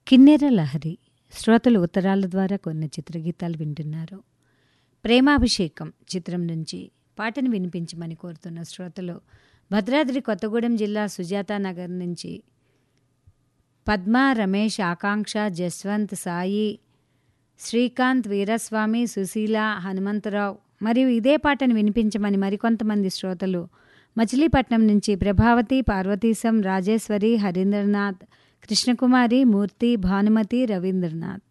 కిన్నెర లహరి శ్రోతలు ఉత్తరాల ద్వారా కొన్ని చిత్రగీతాలు వింటున్నారు ప్రేమాభిషేకం చిత్రం నుంచి పాటను వినిపించమని కోరుతున్న శ్రోతలు భద్రాద్రి కొత్తగూడెం జిల్లా సుజాతా నగర్ నుంచి పద్మ రమేష్ ఆకాంక్ష జస్వంత్ సాయి శ్రీకాంత్ వీరస్వామి సుశీల హనుమంతరావు మరియు ఇదే పాటను వినిపించమని మరికొంతమంది శ్రోతలు మచిలీపట్నం నుంచి ప్రభావతి పార్వతీశం రాజేశ్వరి హరీంద్రనాథ్ కృష్ణకుమారి మూర్తి భానుమతి రవీంద్రనాథ్